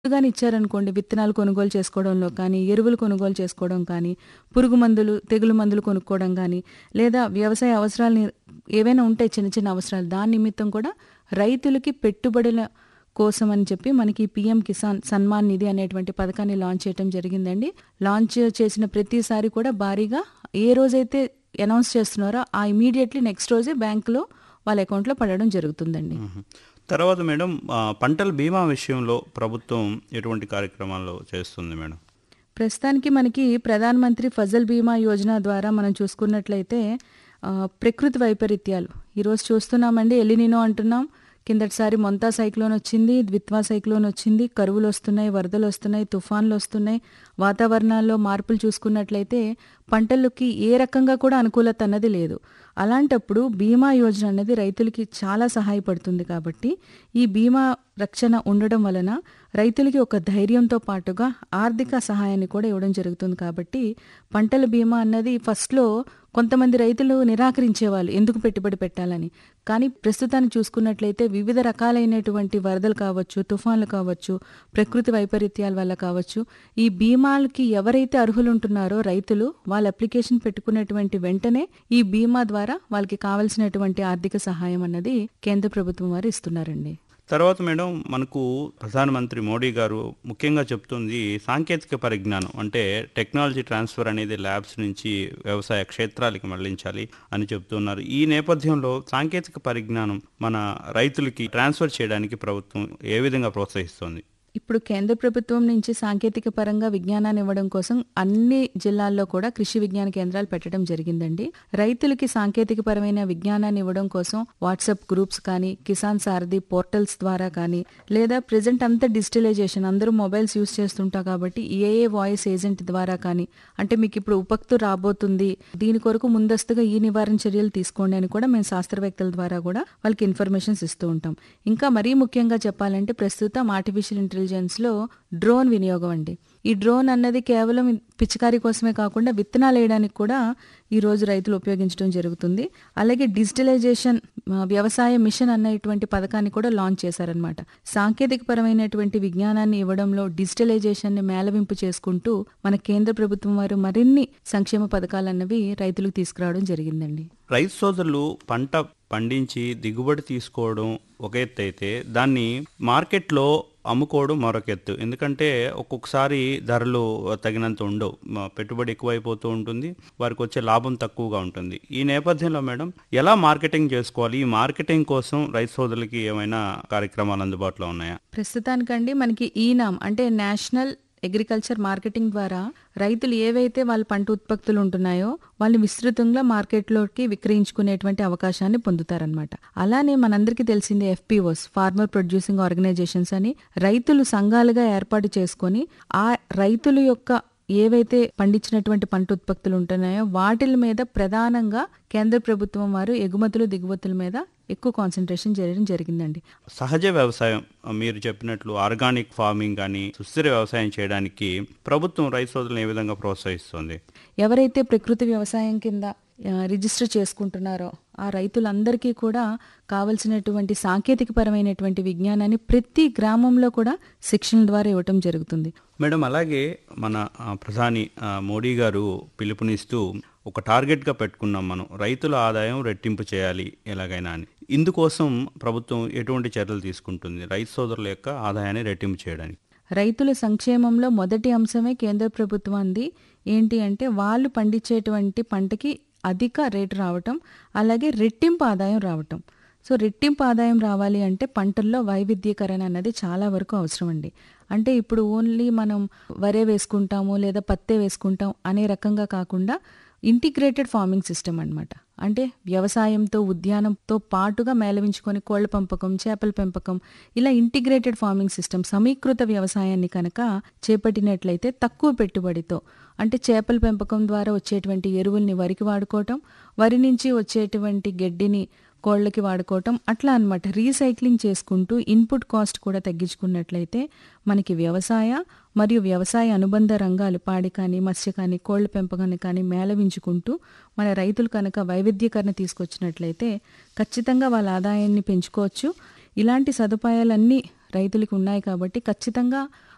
గాని ఇచ్చారనుకోండి విత్తనాలు కొనుగోలు చేసుకోవడంలో కానీ ఎరువులు కొనుగోలు చేసుకోవడం కానీ పురుగు మందులు తెగులు మందులు కొనుక్కోవడం కానీ లేదా వ్యవసాయ అవసరాలు ఏవైనా ఉంటాయి చిన్న చిన్న అవసరాలు దాని నిమిత్తం కూడా రైతులకి పెట్టుబడుల కోసం అని చెప్పి మనకి పిఎం కిసాన్ సన్మాన్ నిధి అనేటువంటి పథకాన్ని లాంచ్ చేయడం జరిగిందండి లాంచ్ చేసిన ప్రతిసారి కూడా భారీగా ఏ రోజైతే అనౌన్స్ చేస్తున్నారో ఆ ఇమీడియట్లీ నెక్స్ట్ రోజే బ్యాంకులో వాళ్ళ అకౌంట్లో పడడం జరుగుతుందండి మ్మ్. తర్వాత మేడం ఆ, పంటల బీమా విషయంలో ప్రభుత్వం ఎటువంటి కార్యక్రమాలు చేస్తుంది మేడం ప్రస్తుతానికి మనకి ప్రధానమంత్రి ఫజల్ బీమా యోజన ద్వారా మనం చూసుకున్నట్లయితే ఆ, ప్రకృతి వైపరీత్యాలు ఈరోజు చూస్తున్నామండి ఎలినినో అంటున్నాం కిందటిసారి మొంతా సైక్లోన్ వచ్చింది ద్విత్వా సైక్లోన్ వచ్చింది కరువులు వస్తున్నాయి వరదలు వస్తున్నాయి తుఫాన్లు వస్తున్నాయి వాతావరణాల్లో మార్పులు చూసుకున్నట్లయితే పంటలకి ఏ రకంగా కూడా అనుకూలత అన్నది లేదు అలాంటప్పుడు బీమా యోజన అనేది రైతులకి చాలా సహాయపడుతుంది కాబట్టి ఈ బీమా రక్షణ ఉండడం వలన రైతులకి ఒక ధైర్యంతో పాటుగా ఆర్థిక సహాయాన్ని కూడా ఇవ్వడం జరుగుతుంది కాబట్టి పంటల బీమా అన్నది ఫస్ట్లో కొంతమంది రైతులు నిరాకరించేవాళ్ళు ఎందుకు పెట్టుబడి పెట్టాలని కానీ ప్రస్తుతాన్ని చూసుకున్నట్లయితే వివిధ రకాలైనటువంటి వరదలు కావచ్చు తుఫాన్లు కావచ్చు ప్రకృతి వైపరీత్యాల వల్ల కావచ్చు ఈ బీమాలకి ఎవరైతే అర్హులు ఉంటున్నారో రైతులు వాళ్ళ అప్లికేషన్ పెట్టుకున్నటువంటి వెంటనే ఈ బీమా ద్వారా వాళ్ళకి కావలసినటువంటి ఆర్థిక సహాయం అన్నది కేంద్ర ప్రభుత్వం వారు ఇస్తున్నారండి తర్వాత మేడం మనకు ప్రధానమంత్రి మోడీ గారు ముఖ్యంగా చెప్తుంది సాంకేతిక పరిజ్ఞానం అంటే టెక్నాలజీ ట్రాన్స్ఫర్ అనేది ల్యాబ్స్ నుంచి వ్యవసాయ క్షేత్రాలకి మళ్లించాలి అని చెప్తున్నారు ఈ నేపథ్యంలో సాంకేతిక పరిజ్ఞానం మన రైతులకి ట్రాన్స్ఫర్ చేయడానికి ప్రభుత్వం ఏ విధంగా ప్రోత్సహిస్తోంది ఇప్పుడు కేంద్ర ప్రభుత్వం నుంచి సాంకేతిక పరంగా విజ్ఞానాన్ని ఇవ్వడం కోసం అన్ని జిల్లాల్లో కూడా కృషి విజ్ఞాన కేంద్రాలు పెట్టడం జరిగిందండి రైతులకి సాంకేతిక పరమైన విజ్ఞానాన్ని ఇవ్వడం కోసం వాట్సాప్ గ్రూప్స్ కానీ కిసాన్ సారథి పోర్టల్స్ ద్వారా కానీ లేదా ప్రెసెంట్ అంతా డిజిటలైజేషన్ అందరూ మొబైల్స్ యూస్ చేస్తుంటారు కాబట్టి ఏఏ వాయిస్ ఏజెంట్ ద్వారా కానీ అంటే మీకు ఇప్పుడు ఉపక్తు రాబోతుంది దీని కొరకు ముందస్తుగా ఈ నివారణ చర్యలు తీసుకోండి అని కూడా మేము శాస్త్రవేత్తల ద్వారా కూడా వాళ్ళకి ఇన్ఫర్మేషన్స్ ఇస్తూ ఉంటాం ఇంకా మరీ ముఖ్యంగా చెప్పాలంటే ప్రస్తుతం ఆర్టిఫిషియల్ ఇంటెలిజెన్స్ లో డ్రోన్ వినియోగం అండి ఈ డ్రోన్ అన్నది కేవలం పిచికారీ కోసమే కాకుండా విత్తనాలు వేయడానికి కూడా ఈ రోజు రైతులు ఉపయోగించడం జరుగుతుంది అలాగే డిజిటలైజేషన్ ఆ, వ్యవసాయ మిషన్ అన్నటువంటి పథకాన్ని కూడా లాంచ్ చేశారనమాట సాంకేతిక పరమైనటువంటి విజ్ఞానాన్ని ఇవ్వడంలో డిజిటలైజేషన్ ని మేళవింపు చేసుకుంటూ మన కేంద్ర ప్రభుత్వం వారు మరిన్ని సంక్షేమ పథకాలన్నవి రైతులకు తీసుకురావడం జరిగిందండి రైతు సోదరులు పంట పండించి దిగుబడి తీసుకోవడం ఒక ఎత్తు అయితే దాన్ని మార్కెట్లో అమ్ముకోవడం మరొక ఎత్తు ఎందుకంటే ఒక్కొక్కసారి ధరలు తగినంత ఉండవు మ- పెట్టుబడి ఎక్కువైపోతూ ఉంటుంది వారికి వచ్చే లాభం తక్కువగా ఉంటుంది ఈ నేపథ్యంలో మేడం ఎలా మార్కెటింగ్ చేసుకోవాలి ఈ మార్కెటింగ్ కోసం రైతు సోదరులకి ఏమైనా కార్యక్రమాలు అందుబాటులో ఉన్నాయా ప్రస్తుతానికండి మనకి ఈనామ్ అంటే నేషనల్ అగ్రికల్చర్ మార్కెటింగ్ ద్వారా రైతులు ఏవైతే వాళ్ళ పంట ఉత్పత్తులు ఉంటున్నాయో వాళ్ళు విస్తృతంగా మార్కెట్లోకి విక్రయించుకునేటువంటి అవకాశాన్ని పొందుతారనమాట అలానే మనందరికీ తెలిసిందే ఎఫ్పిఓస్ ఫార్మర్ ప్రొడ్యూసింగ్ ఆర్గనైజేషన్స్ అని రైతులు సంఘాలుగా ఏర్పాటు చేసుకొని ఆ రైతుల యొక్క ఏవైతే పండించినటువంటి పంట ఉత్పత్తులు ఉంటున్నాయో వాటి మీద ప్రధానంగా కేంద్ర ప్రభుత్వం వారు ఎగుమతులు దిగుమతుల మీద ఎక్కువ కాన్సన్ట్రేషన్ చేయడం జరిగిందండి సహజ వ్యవసాయం మీరు చెప్పినట్లు ఆర్గానిక్ ఫార్మింగ్ కానీ సుస్థిర వ్యవసాయం చేయడానికి ప్రభుత్వం రైతు సోదరులను ఏ విధంగా ప్రోత్సహిస్తుంది ఎవరైతే ప్రకృతి వ్యవసాయం కింద ఆ, రిజిస్టర్ చేసుకుంటున్నారో ఆ రైతులందరికీ కూడా కావలసినటువంటి సాంకేతిక పరమైనటువంటి విజ్ఞానాన్ని ప్రతి గ్రామంలో కూడా శిక్షణ ద్వారా ఇవ్వటం జరుగుతుంది మేడం అలాగే మన ఆ, ప్రధాని ఆ, మోడీ గారు పిలుపునిస్తూ ఒక టార్గెట్గా పెట్టుకున్నాం మనం రైతుల ఆదాయం రెట్టింపు చేయాలి ఎలాగైనా అని ఇందుకోసం ప్రభుత్వం ఎటువంటి చర్యలు తీసుకుంటుంది రైతు సోదరుల యొక్క ఆదాయాన్ని రెట్టింపు చేయడానికి రైతుల సంక్షేమంలో మొదటి అంశమే కేంద్ర ప్రభుత్వాన్ని ఏంటి అంటే వాళ్ళు పండించేటువంటి పంటకి అధిక రేటు రావటం అలాగే రెట్టింపు ఆదాయం రావటం సో రెట్టింపు ఆదాయం రావాలి అంటే పంటల్లో వైవిధ్యీకరణ అన్నది చాలా వరకు అవసరం అండి అంటే ఇప్పుడు ఓన్లీ మనం వరే వేసుకుంటాము లేదా పత్తే వేసుకుంటాం అనే రకంగా కాకుండా ఇంటిగ్రేటెడ్ ఫార్మింగ్ సిస్టమ్ అన్నమాట అంటే వ్యవసాయంతో ఉద్యానంతో పాటుగా మేళవించుకొని కోళ్ల పెంపకం చేపల పెంపకం ఇలా ఇంటిగ్రేటెడ్ ఫార్మింగ్ సిస్టమ్ సమీకృత వ్యవసాయాన్ని కనుక చేపట్టినట్లయితే తక్కువ పెట్టుబడితో అంటే చేపల పెంపకం ద్వారా వచ్చేటువంటి ఎరువుల్ని వరికి వాడుకోవటం వరి నుంచి వచ్చేటువంటి గడ్డిని కోళ్ళకి వాడుకోవటం అట్లా అన్నమాట రీసైక్లింగ్ చేసుకుంటూ ఇన్పుట్ కాస్ట్ కూడా తగ్గించుకున్నట్లయితే మనకి వ్యవసాయ మరియు వ్యవసాయ అనుబంధ రంగాలు పాడి కానీ మత్స్య కానీ కోళ్ల పెంపకాన్ని కానీ మేళవించుకుంటూ మన రైతులు కనుక వైవిధ్యీకరణ తీసుకొచ్చినట్లయితే ఖచ్చితంగా వాళ్ళ ఆదాయాన్ని పెంచుకోవచ్చు ఇలాంటి సదుపాయాలన్నీ రైతులకు ఉన్నాయి కాబట్టి ఖచ్చితంగా